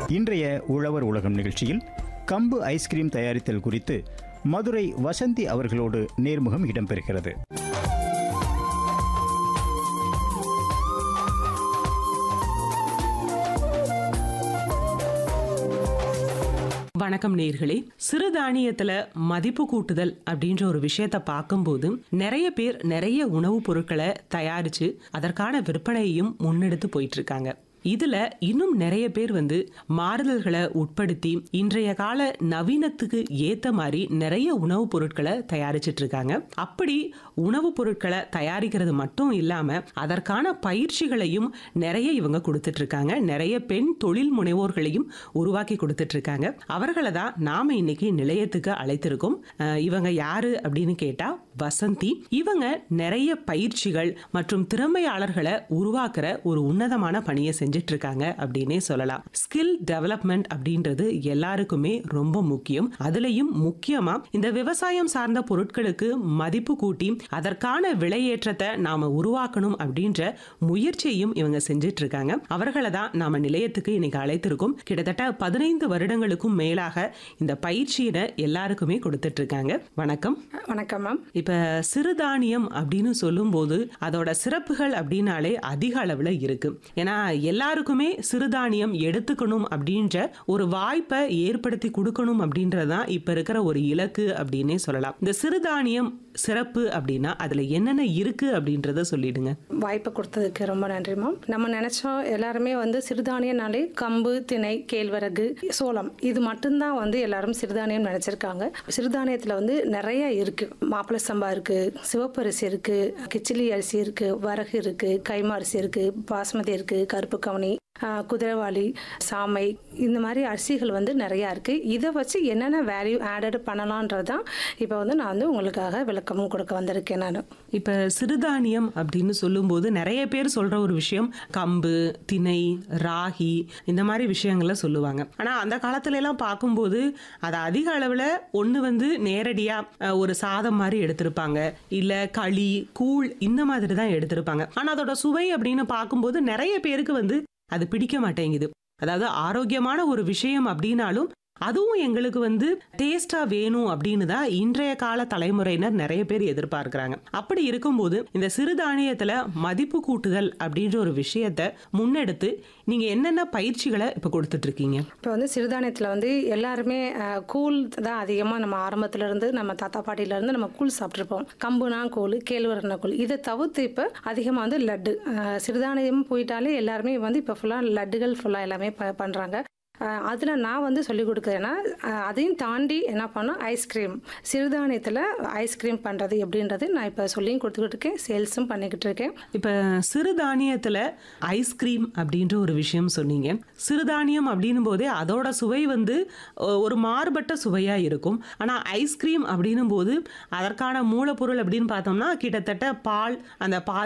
இன்றைய உழவர் உலகம் நிகழ்ச்சியில் கம்பு ஐஸ்கிரீம் தயாரித்தல் குறித்து மதுரை வசந்தி அவர்களோடு நேர்முகம் இடம்பெறுகிறது வணக்கம் நேர்களே சிறுதானியத்துல மதிப்பு கூட்டுதல் அப்படின்ற ஒரு விஷயத்த பார்க்கும்போது நிறைய பேர் நிறைய உணவுப் பொருட்களை தயாரிச்சு அதற்கான விற்பனையையும் முன்னெடுத்து போயிட்டு இருக்காங்க இதுல இன்னும் நிறைய பேர் வந்து மாறுதல்களை உட்படுத்தி இன்றைய கால நவீனத்துக்கு ஏத்த மாதிரி நிறைய உணவுப் பொருட்களை தயாரிச்சிட்டு இருக்காங்க அப்படி உணவுப் பொருட்களை தயாரிக்கிறது மட்டும் இல்லாம அதற்கான பயிற்சிகளையும் நிறைய இவங்க கொடுத்துட்டு இருக்காங்க நிறைய பெண் தொழில் முனைவோர்களையும் உருவாக்கி கொடுத்துட்டு இருக்காங்க அவர்களை தான் நாம இன்னைக்கு நிலையத்துக்கு அழைத்திருக்கோம் அஹ் இவங்க யாரு அப்படின்னு கேட்டா வசந்தி இவங்க நிறைய பயிற்சிகள் மற்றும் திறமையாளர்களை உருவாக்குற ஒரு உன்னதமான பணியை செஞ்சுட்டு இருக்காங்க அப்படின்னே சொல்லலாம் ஸ்கில் டெவலப்மெண்ட் அப்படின்றது எல்லாருக்குமே ரொம்ப முக்கியம் அதுலயும் முக்கியமா இந்த விவசாயம் சார்ந்த பொருட்களுக்கு மதிப்பு கூட்டி அதற்கான விலையேற்றத்தை நாம உருவாக்கணும் அப்படின்ற முயற்சியையும் இவங்க செஞ்சுட்டு இருக்காங்க அவர்களை தான் நாம நிலையத்துக்கு இன்னைக்கு அழைத்திருக்கோம் கிட்டத்தட்ட பதினைந்து வருடங்களுக்கும் மேலாக இந்த பயிற்சியினை எல்லாருக்குமே கொடுத்துட்டு இருக்காங்க வணக்கம் வணக்கம் மேம் இப்ப சிறுதானியம் அப்படின்னு சொல்லும்போது அதோட சிறப்புகள் அப்படின்னாலே அதிக அளவுல இருக்கு ஏன்னா எல்லாருக்குமே சிறுதானியம் எடுத்துக்கணும் அப்படின்ற ஒரு வாய்ப்பை ஏற்படுத்தி கொடுக்கணும் அப்படின்றதுதான் இப்ப இருக்கிற ஒரு இலக்கு அப்படின்னே சொல்லலாம் இந்த சிறுதானியம் சிறப்பு அப்படின்னா அதுல என்னென்ன இருக்கு அப்படின்றத சொல்லிடுங்க வாய்ப்பு கொடுத்ததுக்கு ரொம்ப நன்றி மேம் நம்ம நினைச்சோம் எல்லாருமே வந்து சிறுதானியனாலே கம்பு திணை கேழ்வரகு சோளம் இது மட்டும்தான் வந்து எல்லாரும் சிறுதானியம் நினைச்சிருக்காங்க சிறுதானியத்துல வந்து நிறைய இருக்கு மாப்பிள சம்பா இருக்கு சிவப்பு அரிசி இருக்கு கிச்சிலி அரிசி இருக்கு வரகு இருக்கு கைமா அரிசி இருக்கு பாஸ்மதி இருக்கு கருப்பு கவனி ஆஹ், குதிரைவாளி சாமை இந்த மாதிரி அரிசிகள் வந்து நிறையா இருக்குது இதை வச்சு என்னென்ன வேல்யூ ஆடட் பண்ணலான்றது தான் இப்போ வந்து நான் வந்து உங்களுக்காக விளக்கமும் கொடுக்க வந்திருக்கேன் நான் இப்ப சிறுதானியம் அப்படின்னு சொல்லும்போது நிறைய பேர் சொல்ற ஒரு விஷயம் கம்பு திணை ராகி இந்த மாதிரி விஷயங்களை சொல்லுவாங்க ஆனா அந்த காலத்துல எல்லாம் பார்க்கும்போது அது அதிக அளவுல ஒண்ணு வந்து நேரடியா அஹ், ஒரு சாதம் மாதிரி எடுத்திருப்பாங்க இல்ல களி கூழ் இந்த மாதிரி தான் எடுத்திருப்பாங்க ஆனா அதோட சுவை அப்படின்னு பார்க்கும்போது நிறைய பேருக்கு வந்து அது பிடிக்க மாட்டேங்குது அதாவது ஆரோக்கியமான ஒரு விஷயம் அப்படின்னாலும் அதுவும் எங்களுக்கு வந்து டேஸ்டா வேணும் அப்படின்னு தான் இன்றைய கால தலைமுறையினர் நிறைய பேர் எதிர்பார்க்கிறாங்க அப்படி இருக்கும்போது இந்த சிறுதானியத்துல மதிப்பு கூட்டுதல் அப்படின்ற ஒரு விஷயத்த முன்னெடுத்து நீங்க என்னென்ன பயிற்சிகளை இப்ப கொடுத்துட்டு இருக்கீங்க இப்போ வந்து சிறுதானியத்தில் வந்து எல்லாருமே அஹ், கூழ் தான் அதிகமாக நம்ம ஆரம்பத்துல இருந்து நம்ம தாத்தா பாட்டியில இருந்து நம்ம கூழ் சாப்பிட்ருப்போம் கம்புனா கூழ் கேழ்வரகுனா கூழ் இதை தவிர்த்து இப்போ அதிகமாக வந்து லட்டு அஹ், சிறுதானியம் போயிட்டாலே எல்லாருமே வந்து இப்போ ஃபுல்லாக லட்டுகள் ஃபுல்லாக எல்லாமே ப பண்ணுறாங்க அதில் நான் வந்து சொல்லிக் கொடுக்குறேன்னா அஹ், அதையும் தாண்டி என்ன பண்ணோம் ஐஸ்கிரீம் சிறுதானியத்தில் ஐஸ்கிரீம் பண்ணுறது எப்படின்றது நான் இப்போ சொல்லியும் கொடுத்துக்கிட்டு இருக்கேன் சேல்ஸும் பண்ணிக்கிட்டு இருக்கேன் இப்ப சிறுதானியத்துல ஐஸ்கிரீம் அப்படின்ற ஒரு விஷயம் சொன்னீங்க சிறுதானியம் அப்படின்னும் போதே அதோட சுவை வந்து ஒ- ஒரு மாறுபட்ட சுவையா இருக்கும் ஆனா ஐஸ்கிரீம் அப்படின்னும் போது அதற்கான மூலப்பொருள் அப்படின்னு பார்த்தோம்னா கிட்டத்தட்ட பால் அந்த பால்